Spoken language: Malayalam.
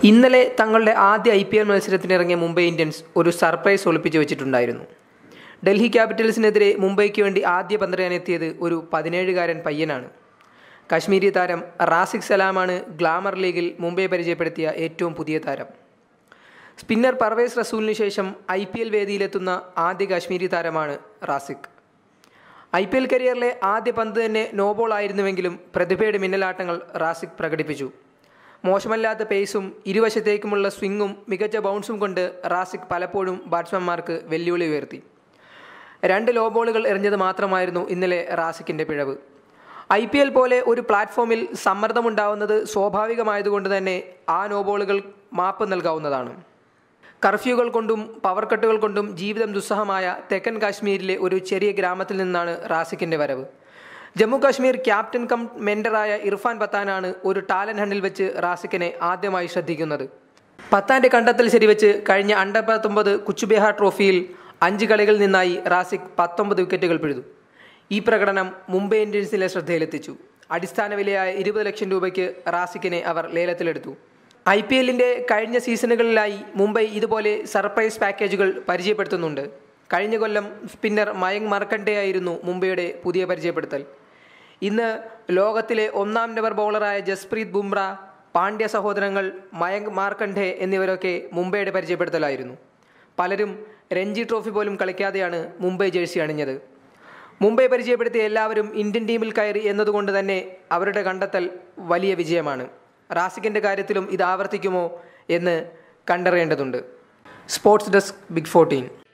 ഇന്നലെ തങ്ങളുടെ ആദ്യ ഐ പി എൽ മത്സരത്തിനിറങ്ങിയ മുംബൈ ഇന്ത്യൻസ് ഒരു സർപ്രൈസ് ഒളിപ്പിച്ചു വെച്ചിട്ടുണ്ടായിരുന്നു ഡൽഹി ക്യാപിറ്റൽസിനെതിരെ മുംബൈക്ക് വേണ്ടി ആദ്യ പന്തെറിയാനെത്തിയത് ഒരു പതിനേഴുകാരൻ പയ്യനാണ് കശ്മീരി താരം റാസിഖ് സലാമാണ് ഗ്ലാമർ ലീഗിൽ മുംബൈ പരിചയപ്പെടുത്തിയ ഏറ്റവും പുതിയ താരം സ്പിന്നർ പർവേസ് റസൂലിന് ശേഷം ഐ പി എൽ വേദിയിലെത്തുന്ന ആദ്യ കാശ്മീരി താരമാണ് റാസിഖ് ഐ പി എൽ കരിയറിലെ ആദ്യ പന്ത് തന്നെ നോബോൾ ആയിരുന്നുവെങ്കിലും പ്രതിഭയുടെ മിന്നലാട്ടങ്ങൾ റാസിഖ് പ്രകടിപ്പിച്ചു മോശമല്ലാത്ത പേസും ഇരുവശത്തേക്കുമുള്ള സ്വിങ്ങും മികച്ച ബൗൺസും കൊണ്ട് റാസിഖ് പലപ്പോഴും ബാറ്റ്സ്മാൻമാർക്ക് വെല്ലുവിളി ഉയർത്തി രണ്ട് ലോ ബോളുകൾ എറിഞ്ഞത് മാത്രമായിരുന്നു ഇന്നലെ റാസിക്കിൻ്റെ പിഴവ് ഐ പി എൽ പോലെ ഒരു പ്ലാറ്റ്ഫോമിൽ സമ്മർദ്ദമുണ്ടാവുന്നത് സ്വാഭാവികമായതുകൊണ്ട് തന്നെ ആ നോ ബോളുകൾ മാപ്പ് നൽകാവുന്നതാണ് കർഫ്യൂകൾ കൊണ്ടും പവർ കട്ടുകൾ കൊണ്ടും ജീവിതം ദുസ്സഹമായ തെക്കൻ കാശ്മീരിലെ ഒരു ചെറിയ ഗ്രാമത്തിൽ നിന്നാണ് റാസിക്കിൻ്റെ വരവ് ജമ്മു കാശ്മീർ ക്യാപ്റ്റൻ കം മെൻഡറായ ഇർഫാൻ പത്താനാണ് ഒരു ടാലൻ ഹണ്ടിൽ വെച്ച് റാസിക്കിനെ ആദ്യമായി ശ്രദ്ധിക്കുന്നത് പത്താൻ്റെ കണ്ടെത്തൽ ശരിവെച്ച് കഴിഞ്ഞ അണ്ടർ പത്തൊമ്പത് കുച്ചുബെഹാർ ട്രോഫിയിൽ അഞ്ച് കളികളിൽ നിന്നായി റാസിക് പത്തൊമ്പത് വിക്കറ്റുകൾ പിഴുതു ഈ പ്രകടനം മുംബൈ ഇന്ത്യൻസിലെ ശ്രദ്ധയിലെത്തിച്ചു അടിസ്ഥാന വിലയായ ഇരുപത് ലക്ഷം രൂപയ്ക്ക് റാസിക്കിനെ അവർ ലേലത്തിലെടുത്തു ഐ പി എല്ലിൻ്റെ കഴിഞ്ഞ സീസണുകളിലായി മുംബൈ ഇതുപോലെ സർപ്രൈസ് പാക്കേജുകൾ പരിചയപ്പെടുത്തുന്നുണ്ട് കഴിഞ്ഞ കൊല്ലം സ്പിന്നർ മയങ്ക് മർക്കണ്ടയായിരുന്നു മുംബൈയുടെ പുതിയ പരിചയപ്പെടുത്തൽ ഇന്ന് ലോകത്തിലെ ഒന്നാം നമ്പർ ബൗളറായ ജസ്പ്രീത് ബുംറ പാണ്ഡ്യ സഹോദരങ്ങൾ മയങ്ക് മാർക്കണ്ഡെ എന്നിവരൊക്കെ മുംബൈയുടെ പരിചയപ്പെടുത്തലായിരുന്നു പലരും രഞ്ജി ട്രോഫി പോലും കളിക്കാതെയാണ് മുംബൈ ജേഴ്സി അണിഞ്ഞത് മുംബൈ പരിചയപ്പെടുത്തിയ എല്ലാവരും ഇന്ത്യൻ ടീമിൽ കയറി എന്നതുകൊണ്ട് തന്നെ അവരുടെ കണ്ടെത്തൽ വലിയ വിജയമാണ് റാസിക്കിൻ്റെ കാര്യത്തിലും ഇത് ആവർത്തിക്കുമോ എന്ന് കണ്ടറിയേണ്ടതുണ്ട് സ്പോർട്സ് ഡെസ്ക് ബിഗ് ഫോർട്ടീൻ